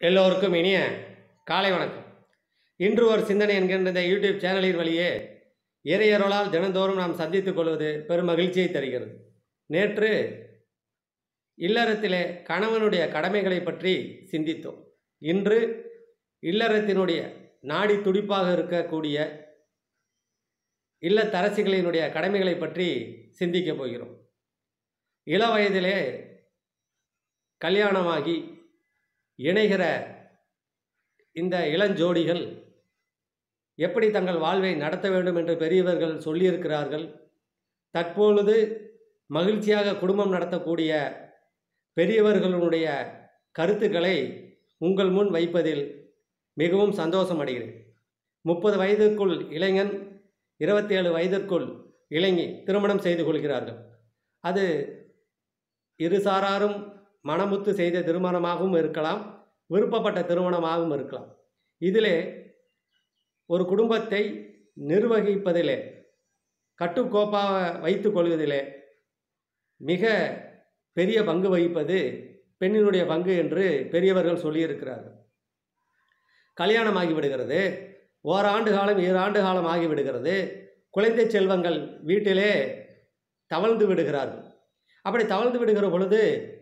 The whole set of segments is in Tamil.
எல்லோருக்கும் இனிய காலை வணக்கம் இன்று ஒரு சிந்தனை என்கின்ற இந்த யூடியூப் சேனலின் வழியே இறையருளால் தினந்தோறும் நாம் சந்தித்துக் கொள்வது பெரும் மகிழ்ச்சியை தருகிறது நேற்று இல்லறத்திலே கணவனுடைய கடமைகளை பற்றி சிந்தித்தோம் இன்று இல்லறத்தினுடைய நாடி துடிப்பாக இருக்கக்கூடிய இல்லத்தரசிகளினுடைய கடமைகளை பற்றி சிந்திக்கப் போகிறோம் இள வயதிலே கல்யாணமாகி இணைகிற இந்த இளஞ்சோடிகள் எப்படி தங்கள் வாழ்வை நடத்த வேண்டும் என்று பெரியவர்கள் சொல்லியிருக்கிறார்கள் தற்பொழுது மகிழ்ச்சியாக குடும்பம் நடத்தக்கூடிய பெரியவர்களுடைய கருத்துக்களை உங்கள் முன் வைப்பதில் மிகவும் சந்தோஷம் அடைகிறேன் முப்பது வயதிற்குள் இளைஞன் இருபத்தேழு வயதிற்குள் இளைஞி திருமணம் செய்து கொள்கிறார்கள் அது இருசாராரும் மனமுத்து செய்த திருமணமாகவும் இருக்கலாம் விருப்பப்பட்ட திருமணமாகவும் இருக்கலாம் இதிலே ஒரு குடும்பத்தை நிர்வகிப்பதிலே கட்டுக்கோப்பாக வைத்துக் கொள்வதிலே மிக பெரிய பங்கு வகிப்பது பெண்ணினுடைய பங்கு என்று பெரியவர்கள் சொல்லியிருக்கிறார்கள் கல்யாணம் ஆகிவிடுகிறது ஓராண்டு காலம் ஈராண்டு காலம் ஆகிவிடுகிறது குழந்தை செல்வங்கள் வீட்டிலே தவழ்ந்து விடுகிறார்கள் அப்படி தவழ்ந்து விடுகிற பொழுது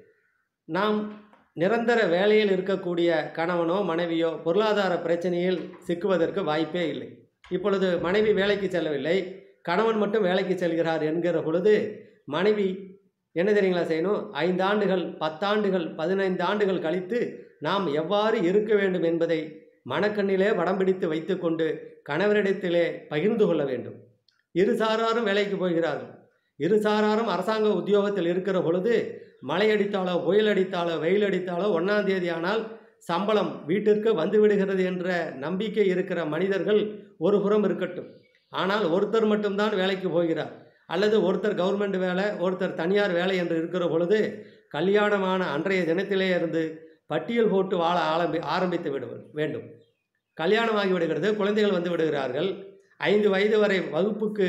நாம் நிரந்தர வேலையில் இருக்கக்கூடிய கணவனோ மனைவியோ பொருளாதார பிரச்சனையில் சிக்குவதற்கு வாய்ப்பே இல்லை இப்பொழுது மனைவி வேலைக்கு செல்லவில்லை கணவன் மட்டும் வேலைக்கு செல்கிறார் என்கிற பொழுது மனைவி என்ன தெரியுங்களா செய்யணும் ஐந்து ஆண்டுகள் பத்தாண்டுகள் பதினைந்து ஆண்டுகள் கழித்து நாம் எவ்வாறு இருக்க வேண்டும் என்பதை மனக்கண்ணிலே படம் பிடித்து வைத்துக்கொண்டு கணவரிடத்திலே பகிர்ந்து கொள்ள வேண்டும் இருசாராரும் வேலைக்கு போகிறார்கள் இருசாராரும் அரசாங்க உத்தியோகத்தில் இருக்கிற பொழுது மழை அடித்தாலோ புயல் அடித்தாலோ வெயில் அடித்தாலோ ஒன்றாம் தேதி ஆனால் சம்பளம் வீட்டிற்கு வந்து விடுகிறது என்ற நம்பிக்கை இருக்கிற மனிதர்கள் ஒரு புறம் இருக்கட்டும் ஆனால் ஒருத்தர் மட்டும்தான் வேலைக்கு போகிறார் அல்லது ஒருத்தர் கவர்மெண்ட் வேலை ஒருத்தர் தனியார் வேலை என்று இருக்கிற பொழுது கல்யாணமான அன்றைய தினத்திலே இருந்து பட்டியல் போட்டு வாழ ஆரம்பி ஆரம்பித்து விட வேண்டும் கல்யாணம் ஆகி விடுகிறது குழந்தைகள் வந்து விடுகிறார்கள் ஐந்து வயது வரை வகுப்புக்கு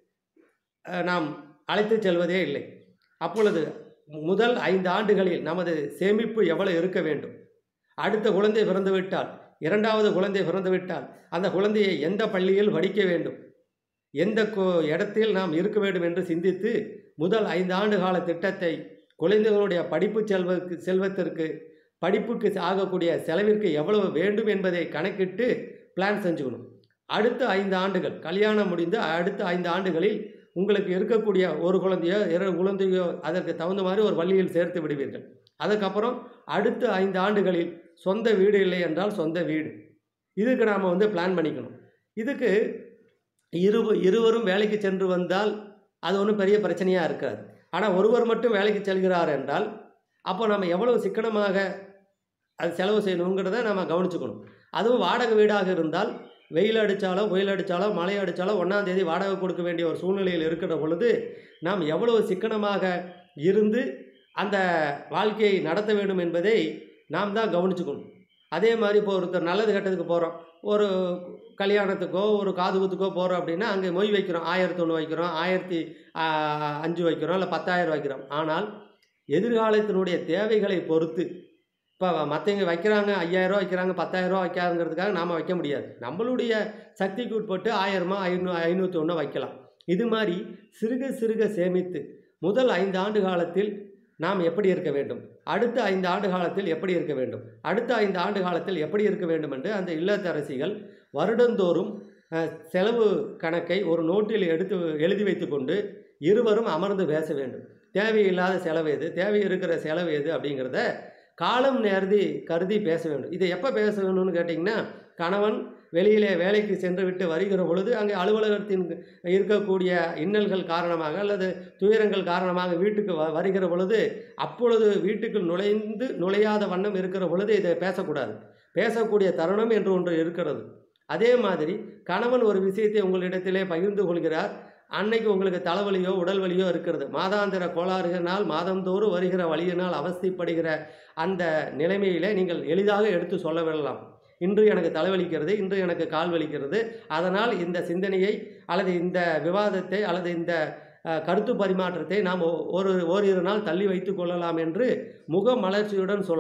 அஹ், நாம் அழைத்து செல்வதே இல்லை அப்பொழுது முதல் ஐந்து ஆண்டுகளில் நமது சேமிப்பு எவ்வளவு இருக்க வேண்டும் அடுத்த குழந்தை பிறந்துவிட்டால் இரண்டாவது குழந்தை பிறந்துவிட்டால் அந்த குழந்தையை எந்த பள்ளியில் படிக்க வேண்டும் எந்த கு- இடத்தில் நாம் இருக்க வேண்டும் என்று சிந்தித்து முதல் ஐந்து ஆண்டு கால திட்டத்தை குழந்தைகளுடைய படிப்பு செல்வக்கு செல்வத்திற்கு படிப்புக்கு ஆகக்கூடிய செலவிற்கு எவ்வளவு வேண்டும் என்பதை கணக்கிட்டு பிளான் செஞ்சுக்கணும் அடுத்த ஐந்து ஆண்டுகள் கல்யாணம் முடிந்து அடுத்த ஐந்து ஆண்டுகளில் உங்களுக்கு இருக்கக்கூடிய ஒரு குழந்தையோ இரு குழந்தையோ அதற்கு தகுந்த மாதிரி ஒரு பள்ளியில் சேர்த்து விடுவீர்கள் அதுக்கப்புறம் அடுத்த ஐந்து ஆண்டுகளில் சொந்த வீடு இல்லை என்றால் சொந்த வீடு இதுக்கு நாம் வந்து பிளான் பண்ணிக்கணும் இதுக்கு இரு இருவரும் வேலைக்கு சென்று வந்தால் அது ஒன்றும் பெரிய பிரச்சனையாக இருக்காது ஆனால் ஒருவர் மட்டும் வேலைக்கு செல்கிறார் என்றால் அப்போ நம்ம எவ்வளவு சிக்கனமாக அது செலவு செய்யணுங்கிறத நம்ம கவனிச்சுக்கணும் அதுவும் வாடகை வீடாக இருந்தால் வெயில் அடித்தாலோ புயல் அடித்தாலோ மழை அடித்தாலோ ஒன்றாம் தேதி வாடகை கொடுக்க வேண்டிய ஒரு சூழ்நிலையில் இருக்கிற பொழுது நாம் எவ்வளவு சிக்கனமாக இருந்து அந்த வாழ்க்கையை நடத்த வேண்டும் என்பதை நாம் தான் கவனிச்சுக்கணும் அதே மாதிரி இப்போ ஒருத்தர் நல்லது கெட்டதுக்கு போகிறோம் ஒரு கல்யாணத்துக்கோ ஒரு காது குத்துக்கோ போகிறோம் அப்படின்னா அங்கே மொய் வைக்கிறோம் ஆயிரத்தி ஒன்று வைக்கிறோம் ஆயிரத்தி ஆ, அஞ்சு வைக்கிறோம் இல்லை பத்தாயிரம் வைக்கிறோம் ஆனால் எதிர்காலத்தினுடைய தேவைகளை பொறுத்து இப்போ மற்றவங்க வைக்கிறாங்க ஐயாயிரரூவா வைக்கிறாங்க பத்தாயிரரூவா வைக்காதுங்கிறதுக்காக நாம் வைக்க முடியாது நம்மளுடைய சக்திக்கு உட்பட்டு ஆயிரமா ஐநூ ஐநூற்றி ஒன்று வைக்கலாம் இது மாதிரி சிறுக சிறுக சேமித்து முதல் ஐந்து ஆண்டு காலத்தில் நாம் எப்படி இருக்க வேண்டும் அடுத்த ஐந்து ஆண்டு காலத்தில் எப்படி இருக்க வேண்டும் அடுத்த ஐந்து ஆண்டு காலத்தில் எப்படி இருக்க வேண்டும் என்று அந்த இல்லத்தரசிகள் வருடந்தோறும் அஹ், செலவு கணக்கை ஒரு நோட்டில் எடுத்து எழுதி வைத்துக்கொண்டு இருவரும் அமர்ந்து பேச வேண்டும் தேவையில்லாத செலவு எது தேவை இருக்கிற செலவு எது அப்படிங்கிறத காலம் நேர்தி கருதி பேச வேண்டும் இதை எப்போ பேச வேணும்னு கேட்டிங்கன்னா கணவன் வெளியிலே வேலைக்கு சென்று விட்டு வருகிற பொழுது அங்கே அலுவலகத்தின் இருக்கக்கூடிய இன்னல்கள் காரணமாக அல்லது துயரங்கள் காரணமாக வீட்டுக்கு வ வருகிற பொழுது அப்பொழுது வீட்டுக்குள் நுழைந்து நுழையாத வண்ணம் இருக்கிற பொழுது இதை பேசக்கூடாது பேசக்கூடிய தருணம் என்று ஒன்று இருக்கிறது அதே மாதிரி கணவன் ஒரு விஷயத்தை உங்களிடத்திலே பகிர்ந்து கொள்கிறார் அன்னைக்கு உங்களுக்கு தலைவலியோ உடல் வலியோ இருக்கிறது மாதாந்திர கோளாறுகளினால் மாதந்தோறும் வருகிற வழியினால் அவஸ்தைப்படுகிற அந்த நிலைமையிலே நீங்கள் எளிதாக எடுத்து சொல்ல விடலாம் இன்று எனக்கு தலைவலிக்கிறது இன்று எனக்கு கால் வலிக்கிறது அதனால் இந்த சிந்தனையை அல்லது இந்த விவாதத்தை அல்லது இந்த அஹ், கருத்து பரிமாற்றத்தை நாம் ஒ- ஒரு ஓரிரு நாள் தள்ளி வைத்து கொள்ளலாம் என்று முக மலர்ச்சியுடன் சொல்லலாம்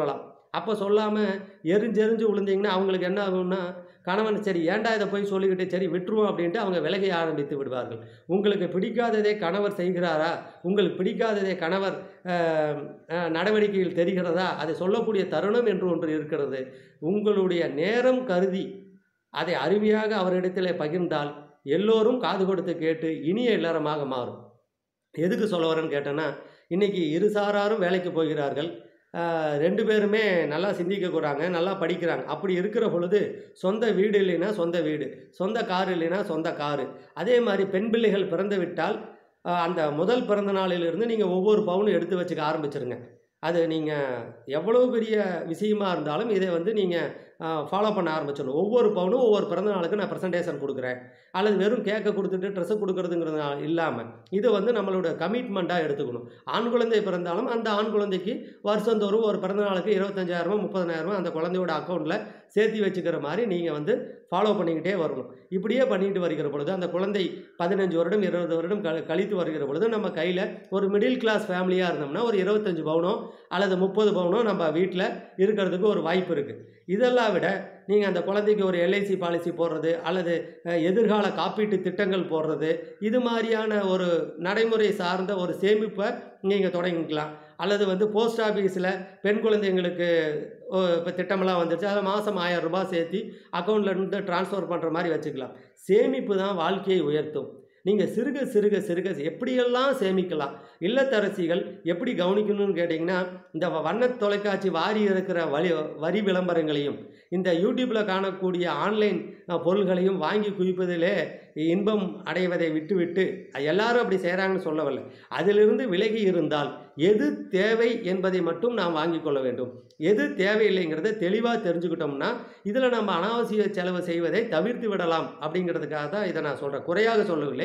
அப்போ சொல்லாமல் எரிஞ்செரிஞ்சு விழுந்தீங்கன்னா அவங்களுக்கு என்ன ஆகும்னா கணவன் சரி ஏன்டா இதை போய் சொல்லிக்கிட்டு சரி விட்டுருவோம் அப்படின்ட்டு அவங்க விலகி ஆரம்பித்து விடுவார்கள் உங்களுக்கு பிடிக்காததே கணவர் செய்கிறாரா உங்களுக்கு பிடிக்காததே கணவர் அஹ், அஹ், நடவடிக்கையில் தெரிகிறதா அதை சொல்லக்கூடிய தருணம் என்று ஒன்று இருக்கிறது உங்களுடைய நேரம் கருதி அதை அருமையாக அவரிடத்தில் பகிர்ந்தால் எல்லோரும் காது கொடுத்து கேட்டு இனிய இல்லறமாக மாறும் எதுக்கு சொல்ல வரேன்னு கேட்டேன்னா இன்றைக்கி இரு சாராரும் வேலைக்கு போகிறார்கள் ஆஹ் ரெண்டு பேருமே நல்லா சிந்திக்க கூறாங்க நல்லா படிக்கிறாங்க அப்படி இருக்கிற பொழுது சொந்த வீடு இல்லைன்னா சொந்த வீடு சொந்த கார் இல்லைன்னா சொந்த காரு அதே மாதிரி பெண் பிள்ளைகள் பிறந்து விட்டால் ஆஹ் அந்த முதல் பிறந்த நாளிலிருந்து நீங்கள் ஒவ்வொரு பவுனும் எடுத்து வச்சுக்க ஆரம்பிச்சிருங்க அது நீங்கள் எவ்வளோ பெரிய விஷயமா இருந்தாலும் இதை வந்து நீங்கள் ஃபாலோ பண்ண ஆரம்பிச்சிடணும் ஒவ்வொரு பவுனும் ஒவ்வொரு பிறந்த நாளுக்கு நான் ப்ரெசன்டேஷன் கொடுக்குறேன் அல்லது வெறும் கேக்கை கொடுத்துட்டு ட்ரெஸ்ஸை கொடுக்குறதுங்கிறது இல்லாமல் இது வந்து நம்மளோட கமிட்மெண்ட்டாக எடுத்துக்கணும் ஆண் குழந்தை பிறந்தாலும் அந்த ஆண் குழந்தைக்கு வருஷந்தோறும் ஒரு பிறந்த நாளுக்கு இருபத்தஞ்சாயிரமோ முப்பதனாயிரமோ அந்த குழந்தையோட அக்கௌண்ட்டில் சேர்த்து வச்சுக்கிற மாதிரி நீங்கள் வந்து ஃபாலோ பண்ணிக்கிட்டே வரணும் இப்படியே பண்ணிட்டு வருகிற பொழுது அந்த குழந்தை பதினஞ்சு வருடம் இருபது வருடம் கழி கழித்து வருகிற பொழுது நம்ம கையில் ஒரு மிடில் கிளாஸ் ஃபேமிலியாக இருந்தோம்னா ஒரு இருபத்தஞ்சு பவுனோ அல்லது முப்பது பவுனோ நம்ம வீட்டில் இருக்கிறதுக்கு ஒரு வாய்ப்பு இருக்குது இதெல்லாம் விட நீங்கள் அந்த குழந்தைக்கு ஒரு எல்ஐசி பாலிசி போடுறது அல்லது அஹ், எதிர்கால காப்பீட்டு திட்டங்கள் போடுறது இது மாதிரியான ஒரு நடைமுறை சார்ந்த ஒரு சேமிப்பை நீங்கள் தொடங்கிக்கலாம் அல்லது வந்து போஸ்ட் ஆஃபீஸில் பெண் குழந்தைங்களுக்கு இப்போ திட்டமெல்லாம் வந்துருச்சு அதில் மாதம் ஆயிரம் ரூபாய் சேர்த்து அக்கௌண்ட்ல இருந்து ட்ரான்ஸ்ஃபர் பண்ணுற மாதிரி வச்சுக்கலாம் சேமிப்பு தான் வாழ்க்கையை உயர்த்தும் நீங்கள் சிறுக சிறுக சிறுக எப்படியெல்லாம் சேமிக்கலாம் இல்லத்தரசிகள் எப்படி கவனிக்கணும்னு கேட்டிங்கன்னா இந்த வண்ண தொலைக்காட்சி வாரி இருக்கிற வழி வரி விளம்பரங்களையும் இந்த யூடியூப்பில் காணக்கூடிய ஆன்லைன் அஹ், பொருள்களையும் வாங்கி குவிப்பதிலே இன்பம் அடைவதை விட்டுவிட்டு எல்லாரும் அப்படி செய்கிறாங்கன்னு சொல்லவில்லை அதிலிருந்து விலகி இருந்தால் எது தேவை என்பதை மட்டும் நாம் வாங்கிக் கொள்ள வேண்டும் எது தேவையில்லைங்கிறத தெளிவாக தெரிஞ்சுக்கிட்டோம்னா இதில் நம்ம அனாவசிய செலவு செய்வதை தவிர்த்து விடலாம் அப்படிங்கிறதுக்காக தான் இதை நான் சொல்கிறேன் குறையாக சொல்லவில்லை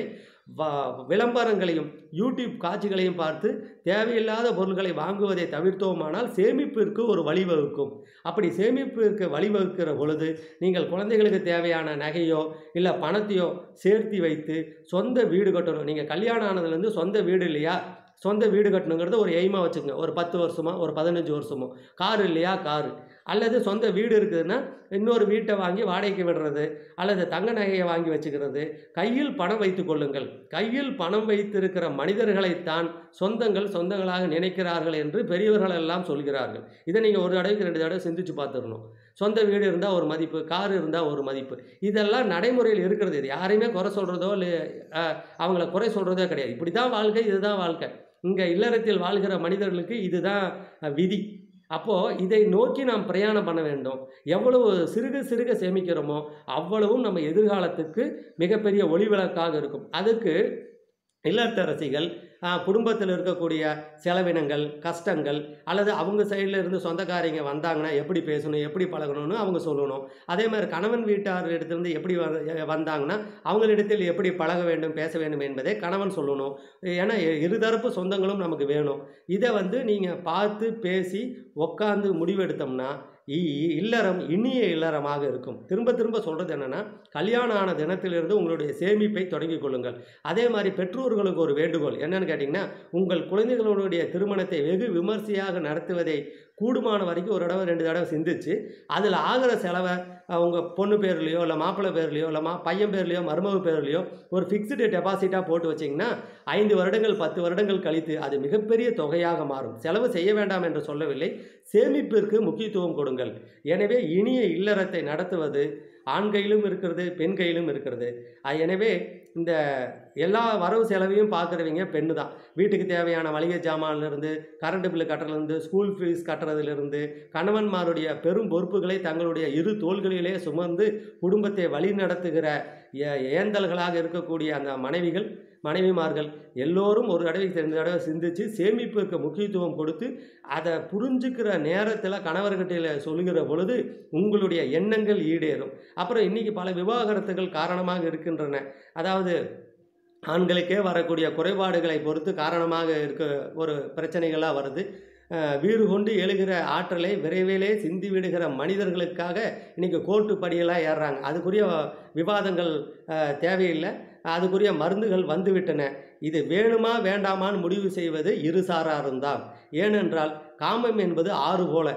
வ- விளம்பரங்களையும் யூடியூப் காட்சிகளையும் பார்த்து தேவையில்லாத பொருட்களை வாங்குவதை தவிர்த்தோமானால் சேமிப்பிற்கு ஒரு வழிவகுக்கும் அப்படி சேமிப்பிற்கு வழிவகுக்கிற பொழுது நீங்கள் குழந்தைகளுக்கு தேவையான நகையோ இல்லை பணத்தையோ சேர்த்து வைத்து சொந்த வீடு கட்டணும் நீங்கள் கல்யாணம் ஆனதுலேருந்து சொந்த வீடு இல்லையா சொந்த வீடு கட்டணுங்கிறத ஒரு எய்மாக வச்சுக்கோங்க ஒரு பத்து வருஷமோ ஒரு பதினஞ்சு வருஷமோ கார் இல்லையா காரு அல்லது சொந்த வீடு இருக்குதுன்னா இன்னொரு வீட்டை வாங்கி வாடகைக்கு விடுறது அல்லது தங்க நகையை வாங்கி வச்சுக்கிறது கையில் பணம் வைத்துக் கொள்ளுங்கள் கையில் பணம் வைத்திருக்கிற மனிதர்களைத்தான் சொந்தங்கள் சொந்தங்களாக நினைக்கிறார்கள் என்று பெரியவர்கள் எல்லாம் சொல்கிறார்கள் இதை நீங்கள் ஒரு தடவைக்கு ரெண்டு தடவை சிந்திச்சு பார்த்துக்கணும் சொந்த வீடு இருந்தால் ஒரு மதிப்பு கார் இருந்தால் ஒரு மதிப்பு இதெல்லாம் நடைமுறையில் இருக்கிறது இது யாரையுமே குறை சொல்கிறதோ இல்லை அஹ், அவங்கள குறை சொல்கிறதோ கிடையாது இப்படி தான் வாழ்க்கை இதுதான் வாழ்க்கை இங்கே இல்லறத்தில் வாழ்கிற மனிதர்களுக்கு இதுதான் அஹ், விதி அப்போது இதை நோக்கி நாம் பிரயாணம் பண்ண வேண்டும் எவ்வளவு சிறுக சிறுக சேமிக்கிறோமோ அவ்வளவும் நம்ம எதிர்காலத்துக்கு மிகப்பெரிய ஒளிவிளக்காக இருக்கும் அதுக்கு இல்லத்தரசிகள் ஆஹ், குடும்பத்தில் இருக்கக்கூடிய செலவினங்கள் கஷ்டங்கள் அல்லது அவங்க சைடில் இருந்து சொந்தக்காரங்க வந்தாங்கன்னா எப்படி பேசணும் எப்படி பழகணும்னு அவங்க சொல்லணும் அதே மாதிரி கணவன் வீட்டார் இடத்திலிருந்து எப்படி வ- வந்தாங்கன்னா அவங்களிடத்தில் எப்படி பழக வேண்டும் பேச வேண்டும் என்பதை கணவன் சொல்லணும் ஏன்னா இ- இருதரப்பு சொந்தங்களும் நமக்கு வேணும் இதை வந்து நீங்கள் பார்த்து பேசி உக்காந்து முடிவெடுத்தோம்னா இ- இ- இல்லறம் இனிய இல்லறமாக இருக்கும் திரும்ப திரும்ப சொல்கிறது என்னென்னா கல்யாணம் ஆன தினத்திலிருந்து உங்களுடைய சேமிப்பை தொடங்கிக் கொள்ளுங்கள் அதே மாதிரி பெற்றோர்களுக்கு ஒரு வேண்டுகோள் என்னன்னு கேட்டிங்கன்னா உங்கள் குழந்தைகளுடைய திருமணத்தை வெகு விமர்சையாக நடத்துவதை கூடுமான வரைக்கும் ஒரு தடவை ரெண்டு தடவை சிந்திச்சு அதில் ஆகிற செலவை உங்கள் பொண்ணு பேர்லையோ இல்லை மாப்பிள்ளை பேர்லையோ இல்லை மா பையன் பேர்லையோ மருமக பேர்லையோ ஒரு ஃபிக்ஸ்டு டெபாசிட்டாக போட்டு வச்சிங்கன்னா ஐந்து வருடங்கள் பத்து வருடங்கள் கழித்து அது மிகப்பெரிய தொகையாக மாறும் செலவு செய்ய வேண்டாம் என்று சொல்லவில்லை சேமிப்பிற்கு முக்கியத்துவம் கொடுங்கள் எனவே இனிய இல்லறத்தை நடத்துவது ஆண் கையிலும் இருக்கிறது பெண் கையிலும் இருக்கிறது அஹ் எனவே இந்த எல்லா வரவு செலவையும் பார்க்குறவங்க பெண்ணு தான் வீட்டுக்கு தேவையான மளிகை ஜாமான்லேருந்து கரண்ட் பில்லு கட்டுறதுலேருந்து ஸ்கூல் ஃபீஸ் கட்டுறதுலேருந்து கணவன்மாருடைய பெரும் பொறுப்புகளை தங்களுடைய இரு தோள்களிலே சுமந்து குடும்பத்தை வழி நடத்துகிற ஏ- ஏந்தல்களாக இருக்கக்கூடிய அந்த மனைவிகள் மனைவிமார்கள் எல்லோரும் ஒரு தடவை ரெண்டு தடவை சிந்திச்சு சேமிப்புக்கு முக்கியத்துவம் கொடுத்து அதை புரிஞ்சுக்கிற நேரத்தில் கணவர்கிட்ட சொல்லுகிற பொழுது உங்களுடைய எண்ணங்கள் ஈடேறும் அப்புறம் இன்னைக்கு பல விவாகரத்துகள் காரணமாக இருக்கின்றன அதாவது ஆண்களுக்கே வரக்கூடிய குறைபாடுகளை பொறுத்து காரணமாக இருக்க ஒரு பிரச்சனைகளாக வருது அஹ், வீறு கொண்டு எழுகிற ஆற்றலை விரைவிலே சிந்தி விடுகிற மனிதர்களுக்காக இன்னைக்கு கோர்ட்டு படியெல்லாம் ஏறுறாங்க அதுக்குரிய விவாதங்கள் அஹ், தேவையில்லை அதுக்குரிய மருந்துகள் வந்துவிட்டன இது வேணுமா வேண்டாமான்னு முடிவு செய்வது இருசாராரும் தான் ஏனென்றால் காமம் என்பது ஆறு போல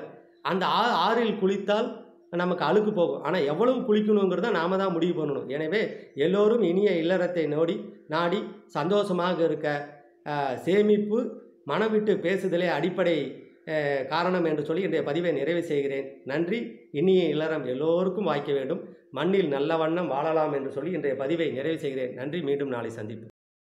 அந்த ஆ ஆறில் குளித்தால் நமக்கு அழுக்கு போகும் ஆனால் எவ்வளவு குளிக்கணுங்கிறத நாம தான் முடிவு பண்ணணும் எனவே எல்லோரும் இனிய இல்லறத்தை நோடி நாடி சந்தோஷமாக இருக்க அஹ், சேமிப்பு மனம் விட்டு பேசுதலே அடிப்படை அஹ், காரணம் என்று சொல்லி இன்றைய பதிவை நிறைவு செய்கிறேன் நன்றி இனிய இல்லறம் எல்லோருக்கும் வாய்க்க வேண்டும் மண்ணில் நல்ல வண்ணம் வாழலாம் என்று சொல்லி இன்றைய பதிவை நிறைவு செய்கிறேன் நன்றி மீண்டும் நாளை சந்திப்பு